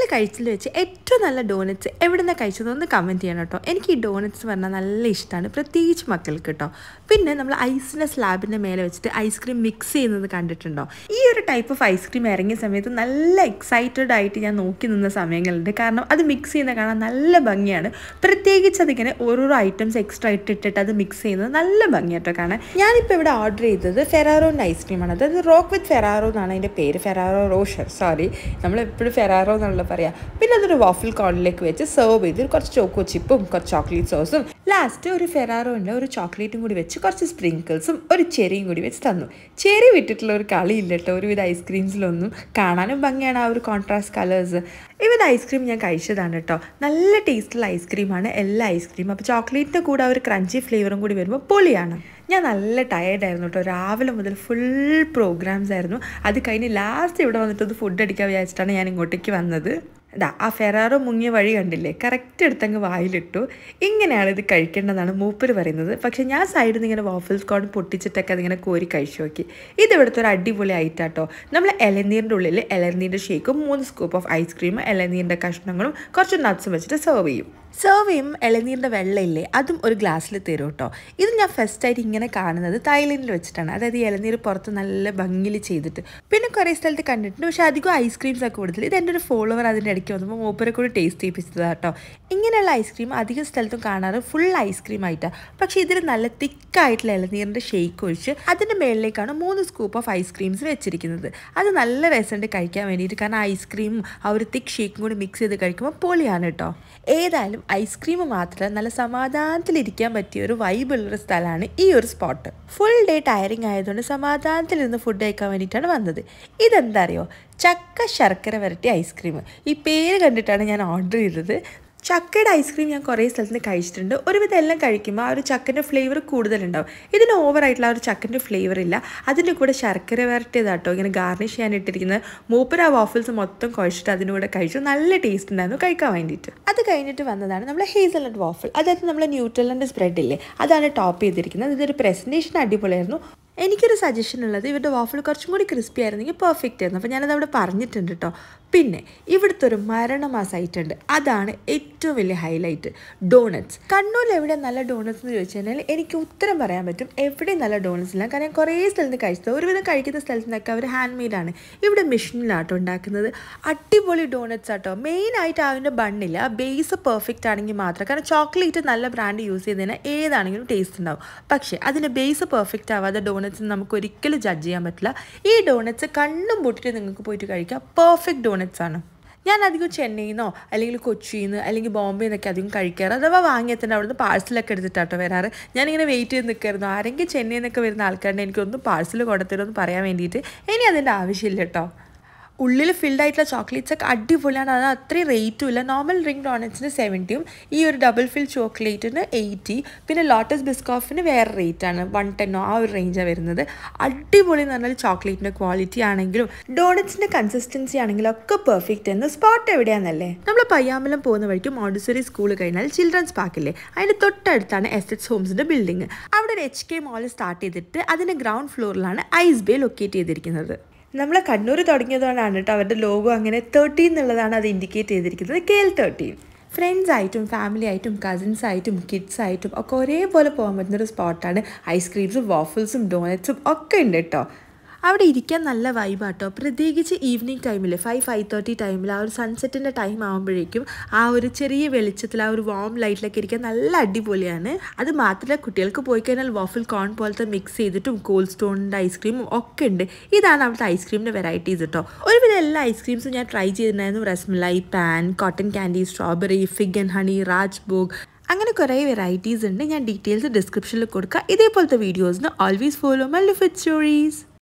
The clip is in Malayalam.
കഴിച്ചതിൽ വെച്ച് ഏറ്റവും നല്ല ഡോണറ്റ്സ് എവിടെ നിന്ന് കഴിച്ചതെന്ന് കമൻറ്റ് ചെയ്യണം കേട്ടോ എനിക്ക് ഈ ഡോണറ്റ്സ് പറഞ്ഞാൽ നല്ല ഇഷ്ടമാണ് പ്രത്യേകിച്ച് മക്കൾക്ക് കേട്ടോ പിന്നെ നമ്മൾ ഐസിൻ്റെ സ്ലാബിൻ്റെ മേലെ വെച്ചിട്ട് ഐസ്ക്രീം മിക്സ് ചെയ്യുന്നത് കണ്ടിട്ടുണ്ടോ ഈ ഒരു ടൈപ്പ് ഓഫ് ഐസ്ക്രീം ഇറങ്ങിയ സമയത്ത് നല്ല എക്സൈറ്റഡ് ആയിട്ട് ഞാൻ നോക്കി നിന്ന സമയങ്ങളുണ്ട് കാരണം അത് മിക്സ് ചെയ്യുന്ന കാണാൻ നല്ല ഭംഗിയാണ് പ്രത്യേകിച്ച് അതിങ്ങനെ ഓരോരോ ഐറ്റംസ് എക്സ്ട്രാ ഇട്ടിട്ടിട്ട് അത് മിക്സ് ചെയ്യുന്നത് നല്ല ഭംഗിയാട്ടോ കാണാൻ ഞാനിപ്പോൾ ഇവിടെ ഓർഡർ ചെയ്തത് ഫെറാറോൻ്റെ ഐസ്ക്രീമാണ് അതായത് റോക്ക് വിത്ത് ഫെറാറോ എന്നാണ് അതിൻ്റെ പേര് ഫെറാറോ റോഷർ സോറി നമ്മൾ എപ്പോഴും ഫെറാറോ എന്നാണല്ലോ പറയുക പിന്നെ അതൊരു വാഫിൽ കോണിലേക്ക് വെച്ച് സെർവ് ചെയ്ത് കുറച്ച് ചോക്കോ ചിപ്പും കുറച്ച് ചോക്ലേറ്റ് സോസും ലാസ്റ്റ് ഒരു ഫെറാറോൻ്റെ ഒരു ചോക്ലേറ്റും കൂടി വെച്ച് കുറച്ച് സ്പ്രിങ്കിൾസും ഒരു ചെറിയും കൂടി വെച്ച് തന്നു ചെറി വിട്ടിട്ടുള്ള ഒരു കളിയില്ല കേട്ടോ ഒരുവിധ ഐസ്ക്രീംസിലൊന്നും കാണാനും ഭംഗിയാണ് ആ ഒരു കോൺട്രാസ്റ്റ് കളേഴ്സ് ഇവത് ഐസ്ക്രീം ഞാൻ കഴിച്ചതാണ് കേട്ടോ നല്ല ടേസ്റ്റുള്ള ഐസ്ക്രീമാണ് എല്ലാ ഐസ്ക്രീം അപ്പോൾ ചോക്ലേറ്റിൻ്റെ കൂടെ ആ ഒരു ക്രഞ്ചി ഫ്ലേവറും കൂടി വരുമ്പോൾ പൊളിയാണ് ഞാൻ നല്ല ടയേർഡായിരുന്നു കേട്ടോ രാവിലെ മുതൽ ഫുൾ പ്രോഗ്രാംസ് ആയിരുന്നു അത് കഴിഞ്ഞ് ലാസ്റ്റ് ഇവിടെ വന്നിട്ട് ഒന്ന് ഫുഡ് അടിക്കാൻ വിചാരിച്ചിട്ടാണ് ഞാൻ ഇങ്ങോട്ടേക്ക് വന്നത് ഇതാ ആ ഫെറാറോ മുങ്ങിയ വഴി കണ്ടില്ലേ കറക്റ്റ് എടുത്തങ്ങ് വായിലിട്ടു ഇങ്ങനെയാണ് ഇത് കഴിക്കേണ്ടതാണ് മൂപ്പര് പറയുന്നത് പക്ഷേ ഞാൻ സൈഡിൽ നിന്ന് ഇങ്ങനെ വാഫിൾസ് കോൺ പൊട്ടിച്ചിട്ടൊക്കെ അതിങ്ങനെ കോരി കഴിച്ചു നോക്കി ഇത് ഇവിടുത്തെ ഒരു അടിപൊളി ഐറ്റാട്ടോ നമ്മൾ ഇളനീരിൻ്റെ ഉള്ളിൽ ഇളനീരിൻ്റെ ഷേക്കും മൂന്ന് സ്കൂപ്പ് ഓഫ് ഐസ്ക്രീം ഇളനീരിൻ്റെ കഷ്ണങ്ങളും കുറച്ച് നട്ട്സും വെച്ചിട്ട് സെർവ് ചെയ്യും സെർവ് ചെയ്യുമ്പോൾ ഇളനീരിൻ്റെ വെള്ളമില്ലേ അതും ഒരു ഗ്ലാസ്സിൽ തരും കേട്ടോ ഇത് ഞാൻ ഫസ്റ്റ് ആയിട്ട് ഇങ്ങനെ കാണുന്നത് തായ്ലൻഡിൽ വെച്ചിട്ടാണ് അതായത് ഈ ഇളനീർ പുറത്ത് നല്ല ഭംഗിയിൽ ചെയ്തിട്ട് പിന്നെ കുറേ സ്ഥലത്ത് കണ്ടിട്ടുണ്ട് പക്ഷേ അധികം ഐസ്ക്രീംസ് ഒക്കെ കൂടുതൽ ഇത് എൻ്റെ ഒരു ഫോളോവർ അതിൻ്റെ ഇടയ്ക്ക് വന്നപ്പോൾ മൂപ്പരെ കൂടി ടേസ്റ്റ് ചെയ്യിപ്പിച്ചതാണ് കേട്ടോ ഇങ്ങനെയുള്ള ഐസ്ക്രീം അധികം സ്ഥലത്തും കാണാറ് ഫുൾ ഐസ്ക്രീം ആയിട്ടാണ് പക്ഷേ ഇതിൽ നല്ല തിക്കായിട്ടുള്ള ഇളനീരിൻ്റെ ഷേക്ക് ഒഴിച്ച് അതിൻ്റെ മേളിലേക്കാണ് മൂന്ന് സ്കൂപ്പ് ഓഫ് ഐസ്ക്രീംസ് വെച്ചിരിക്കുന്നത് അത് നല്ല രസമുണ്ട് കഴിക്കാൻ വേണ്ടിയിട്ട് കാരണം ഐസ്ക്രീമും ആ ഒരു തിക്ക് ഷേക്കും കൂടി മിക്സ് ചെയ്ത് കഴിക്കുമ്പോൾ പൊളിയാണ് കേട്ടോ ഏതായാലും ഐസ്ക്രീം മാത്രം നല്ല സമാധാനത്തിലിരിക്കാൻ പറ്റിയ ഒരു വൈബുള്ളൊരു സ്ഥലമാണ് ഈ ഒരു സ്പോട്ട് ഫുൾ ഡേ ടയറിങ് ആയതുകൊണ്ട് സമാധാനത്തിലിരുന്ന് ഫുഡ് കഴിക്കാൻ വേണ്ടിയിട്ടാണ് വന്നത് ഇതെന്താ അറിയോ ചക്ക ശർക്കര വരട്ടി ഐസ്ക്രീം ഈ പേര് കണ്ടിട്ടാണ് ഞാൻ ഓർഡർ ചെയ്തത് ചക്കയുടെ ഐസ്ക്രീം ഞാൻ കുറേ സ്ഥലത്ത് നിന്ന് കഴിച്ചിട്ടുണ്ട് ഒരുവിധം എല്ലാം കഴിക്കുമ്പോൾ ആ ഒരു ചക്കൻ്റെ ഫ്ലേവർ കൂടുതലുണ്ടാവും ഇതിന് ഓവറായിട്ടുള്ള ആ ഒരു ചക്കൻ്റെ ഫ്ലേവർ ഇല്ല അതിൻ്റെ കൂടെ ശർക്കര വരട്ടിയതാട്ടോ ഇങ്ങനെ ഗാർണിഷ് ചെയ്യാൻ ഇട്ടിരിക്കുന്നത് മൂപ്പർ ആ വാഫിൾസ് മൊത്തം കുഴച്ചിട്ട് അതിൻ്റെ കൂടെ കഴിച്ചു നല്ല ടേസ്റ്റ് ഉണ്ടായിരുന്നു കഴിക്കാൻ വേണ്ടിയിട്ട് അത് കഴിഞ്ഞിട്ട് വന്നതാണ് നമ്മൾ ഹേസൽനട്ട് വാഫിൾ അതായത് നമ്മൾ ന്യൂട്രലൻ്റെ സ്പ്രെഡ് ഇല്ലേ അതാണ് ടോപ്പ് ചെയ്തിരിക്കുന്നത് ഇതൊരു പ്രസൻറ്റേഷൻ അടിപൊളിയായിരുന്നു എനിക്കൊരു സജഷൻ ഉള്ളത് ഇവരുടെ വാഫിൾ കുറച്ചും കൂടി ക്രിസ്പി ആയിരുന്നെങ്കിൽ പെർഫെക്റ്റ് ആയിരുന്നു അപ്പോൾ ഞാനത് അവിടെ പറഞ്ഞിട്ടുണ്ട് കേട്ടോ പിന്നെ ഇവിടുത്തെ ഒരു മരണമാസ ഐറ്റം ഉണ്ട് അതാണ് ഏറ്റവും വലിയ ഹൈലൈറ്റ് ഡോണറ്റ്സ് കണ്ണൂരിൽ എവിടെ നല്ല ഡോണറ്റ്സ് എന്ന് ചോദിച്ചു കഴിഞ്ഞാൽ എനിക്ക് ഉത്തരം പറയാൻ പറ്റും എവിടെയും നല്ല ഡോണറ്റ്സ് ഇല്ല കാരണം ഞാൻ കുറേ സ്ഥലത്ത് കഴിച്ചത് ഒരുവിധം കഴിക്കുന്ന സ്ഥലത്ത് നിന്നൊക്കെ അവർ ഹാൻഡ് മെയ്ഡാണ് ഇവിടെ മെഷീനിലാട്ടോ ഉണ്ടാക്കുന്നത് അടിപൊളി ഡോണറ്റ്സ് ആട്ടോ മെയിനായിട്ട് അതിൻ്റെ ബണ്ണില്ല ആ ബേസ് പെർഫെക്റ്റ് ആണെങ്കിൽ മാത്രം കാരണം ചോക്ലേറ്റ് നല്ല ബ്രാൻഡ് യൂസ് ചെയ്തതിന് ഏതാണെങ്കിലും ടേസ്റ്റ് ഉണ്ടാവും പക്ഷേ അതിൻ്റെ ബേസ് പെർഫെക്റ്റ് ആവാതെ ഡോണറ്റ്സ് നമുക്ക് ഒരിക്കലും ജഡ്ജ് ചെയ്യാൻ പറ്റില്ല ഈ ഡോണറ്റ്സ് കണ്ണും പൊട്ടിട്ട് നിങ്ങൾക്ക് പോയിട്ട് കഴിക്കാം പെർഫെക്റ്റ് ഡോണറ്റ്സ് ആണ് ഞാൻ അധികം ചെന്നൈയിൽ നിന്നോ അല്ലെങ്കിൽ കൊച്ചിയിൽ നിന്ന് അല്ലെങ്കിൽ ബോംബെ നിന്നൊക്കെ അധികം കഴിക്കാറ് അഥവാ വാങ്ങിയത്തിൻ്റെ അവിടുന്ന് പാഴ്സലൊക്കെ എടുത്തിട്ടാട്ടോ വരാറ് ഞാനിങ്ങനെ വെയിറ്റ് ചെയ്ത് നിൽക്കായിരുന്നു ആരെങ്കിലും ചെന്നൈയിൽ നിന്നൊക്കെ വരുന്ന ആൾക്കാരുടെ എനിക്കൊന്ന് പാഴ്സൽ കൊടുത്തരുമെന്ന് പറയാൻ വേണ്ടിയിട്ട് ഇനി അതിൻ്റെ ആവശ്യമില്ല കേട്ടോ ഉള്ളിൽ ഫിൽഡ് ആയിട്ടുള്ള ചോക്ലേറ്റ്സ് ഒക്കെ അടിപൊളിയാണ് അത് അത്രയും റേറ്റും ഇല്ല നോർമൽ റിംഗ് ഡോണറ്റ്സിന് സെവൻറ്റിയും ഈ ഒരു ഡബിൾ ഫിൽ ചോക്ലേറ്റിന് എയ്റ്റി പിന്നെ ലോട്ടസ് ബിസ്കോഫിന് വേറെ റേറ്റാണ് വൺ ടെന്നോ ആ ഒരു റേഞ്ചാണ് വരുന്നത് അടിപൊളി എന്ന് പറഞ്ഞാൽ ചോക്ലേറ്റിൻ്റെ ക്വാളിറ്റി ആണെങ്കിലും ഡോണറ്റ്സിൻ്റെ കൺസിസ്റ്റൻസി ആണെങ്കിലും ഒക്കെ പെർഫെക്റ്റ് എന്ന് സ്പോട്ട് എവിടെയാണെന്നല്ലേ നമ്മൾ പയ്യാമ്പലം പോകുന്ന വഴിക്ക് മോണ്ടിസറി സ്കൂൾ കഴിഞ്ഞാൽ ചിൽഡ്രൻസ് പാർക്കില്ലേ അതിൻ്റെ തൊട്ടടുത്താണ് എസ് എച്ച് ഹോംസിൻ്റെ ബിൽഡിംഗ് അവിടെ ഒരു എച്ച് കെ മോൾ സ്റ്റാർട്ട് ചെയ്തിട്ട് അതിൻ്റെ ഗ്രൗണ്ട് ഫ്ലോറിലാണ് ഐസ് ബേ ലൊക്കേറ്റ് ചെയ്തിരിക്കുന്നത് നമ്മളെ കണ്ണൂർ തുടങ്ങിയതുകൊണ്ടാണ് കേട്ടോ അവരുടെ ലോഗോ അങ്ങനെ തേർട്ടീൻ എന്നുള്ളതാണ് അത് ഇൻഡിക്കേറ്റ് ചെയ്തിരിക്കുന്നത് കെ എൽ തേർട്ടീൻ ഫ്രണ്ട്സ് ആയിട്ടും ഫാമിലി ആയിട്ടും കസിൻസ് ആയിട്ടും കിഡ്സ് ആയിട്ടും ഒക്കെ ഒരേപോലെ പോകാൻ പറ്റുന്നൊരു സ്പോട്ടാണ് ഐസ്ക്രീംസും വാഫിൾസും ഡോണറ്റ്സും ഒക്കെ ഉണ്ട് കേട്ടോ അവിടെ ഇരിക്കാൻ നല്ല വൈബാട്ടോ പ്രത്യേകിച്ച് ഈവനിങ് ടൈമിൽ ഫൈവ് ഫൈവ് തേർട്ടി ടൈമിൽ ആ ഒരു സൺസെറ്റിൻ്റെ ടൈം ആകുമ്പോഴേക്കും ആ ഒരു ചെറിയ വെളിച്ചത്തിൽ ആ ഒരു വാം ലൈറ്റിലൊക്കെ ഇരിക്കാൻ നല്ല അടിപൊളിയാണ് അത് മാത്രമല്ല കുട്ടികൾക്ക് പോയി കഴിഞ്ഞാൽ വാഫിൽ കോൺ പോലത്തെ മിക്സ് ചെയ്തിട്ടും കോൾഡ് സ്റ്റോണിൻ്റെ ഐസ്ക്രീമും ഒക്കെ ഉണ്ട് ഇതാണ് അവിടുത്തെ ഐസ്ക്രീമിൻ്റെ വെറൈറ്റീസ് കേട്ടോ ഒരുവിധം എല്ലാ ഐസ്ക്രീംസും ഞാൻ ട്രൈ ചെയ്തിട്ടുണ്ടായിരുന്നു rasmalai paan cotton candy strawberry fig and honey rajbhog അങ്ങനെ കുറേ വെറൈറ്റീസ് ഉണ്ട് ഞാൻ ഡീറ്റെയിൽസ് ഡിസ്ക്രിപ്ഷനിൽ കൊടുക്കുക ഇതേപോലത്തെ വീഡിയോസിന് always follow my lift stories